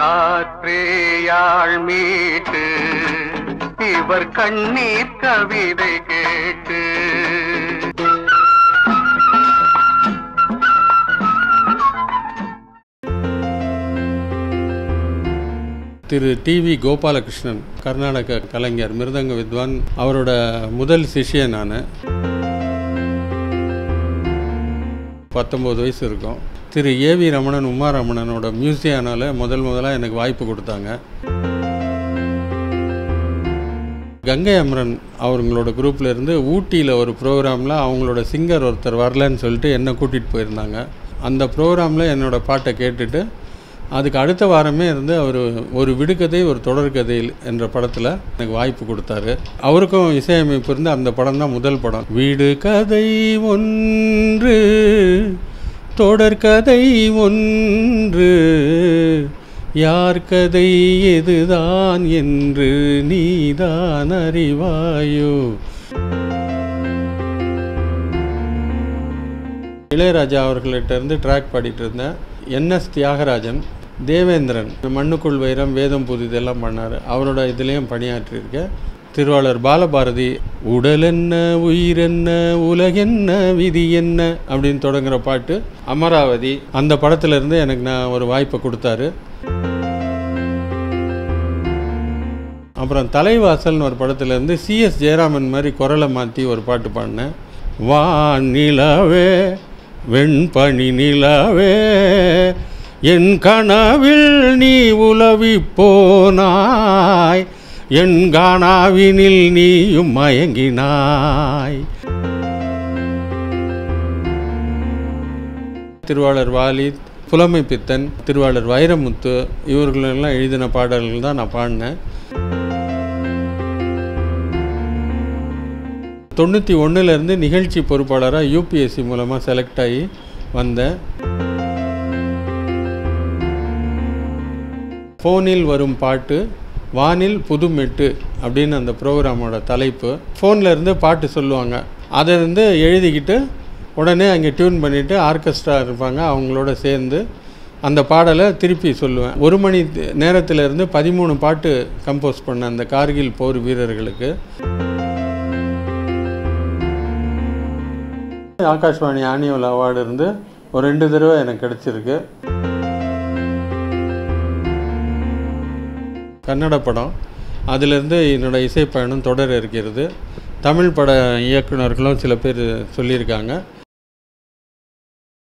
காற்றேயாழ் மீட்டு இவர் கண்ணீர் கவிதை கேட்டு திரு டிவி கோபாலகிருஷ்ணன் கர்நாடக கலைஞர் மிருதங்க வித்வான் அவரோட முதல் சிஷ்யன் நான் பத்தொம்போது வயசு இருக்கும் திரு ஏவி ரமணன் உமா ரமணனோட மியூசியானால முதல் முதலாக எனக்கு வாய்ப்பு கொடுத்தாங்க கங்கை அமரன் அவங்களோட குரூப்ல இருந்து ஊட்டியில் ஒரு ப்ரோக்ராமில் அவங்களோட சிங்கர் ஒருத்தர் வரலன்னு சொல்லிட்டு என்னை கூட்டிகிட்டு போயிருந்தாங்க அந்த ப்ரோக்ராமில் என்னோட பாட்டை கேட்டுட்டு அதுக்கு அடுத்த வாரமே இருந்து அவர் ஒரு விடுகதை ஒரு தொடர்கதை என்ற படத்தில் எனக்கு வாய்ப்பு கொடுத்தாரு அவருக்கும் இசையமைப்பு இருந்து அந்த படம் தான் முதல் படம் வீடு கதை ஒன்று தொடர்கதை ஒன்று யார் கதை எதுதான் என்று நீதான் அறிவாயோ இளையராஜா அவர்கள்ட்ட இருந்து ட்ராக் பாடிட்டு இருந்தேன் என்எஸ் தியாகராஜன் தேவேந்திரன் மண்ணுக்குள் வைரம் வேதம் புது இதெல்லாம் பண்ணார் அவரோட இதுலேயும் பணியாற்றியிருக்கேன் திருவாளர் பாலபாரதி உடல் என்ன உயிர் என்ன உலகென்ன விதி என்ன அப்படின்னு தொடங்குற பாட்டு அமராவதி அந்த படத்துல இருந்து எனக்கு நான் ஒரு வாய்ப்பை கொடுத்தாரு அப்புறம் தலைவாசல்னு ஒரு படத்துல இருந்து சிஎஸ் ஜெயராமன் மாதிரி குரலை மாற்றி ஒரு பாட்டு பாடினேன் வான் நிலாவே வெண்பனி நிலாவே என் கனவில் நீ உலவி போனாய் என் கானாவினில் நீயும் மயங்கினாய் திருவாளர் வாலி புலமை பித்தன் திருவாளர் வைரமுத்து இவர்களெல்லாம் எழுதின பாடல்கள் தான் நான் பாடினேன் தொண்ணூற்றி ஒன்றுலேருந்து நிகழ்ச்சி பொறுப்பாளராக யூபிஎஸ்சி மூலமாக செலக்ட் ஆகி வந்தேன் ஃபோனில் வரும் பாட்டு வானில் புதுமெட்டு அப்படின்னு அந்த ப்ரோக்ராமோட தலைப்பு ஃபோனில் இருந்து பாட்டு சொல்லுவாங்க அதை இருந்து எழுதிக்கிட்டு உடனே அங்கே டியூன் பண்ணிவிட்டு ஆர்கெஸ்ட்ரா இருப்பாங்க அவங்களோட சேர்ந்து அந்த பாடலை திருப்பி சொல்லுவேன் ஒரு மணி நேரத்துல இருந்து பதிமூணு பாட்டு கம்போஸ் பண்ண அந்த கார்கில் போர் வீரர்களுக்கு ஆகாஷ்வாணி ஆனியல் அவார்டு இருந்து ஒரு ரெண்டு தடவை எனக்கு கிடச்சிருக்கு கன்னட படம் அதிலிருந்து என்னோட இசை பயணம் தொடர இருக்கிறது தமிழ் பட இயக்குனர்களும் சில பேர் சொல்லியிருக்காங்க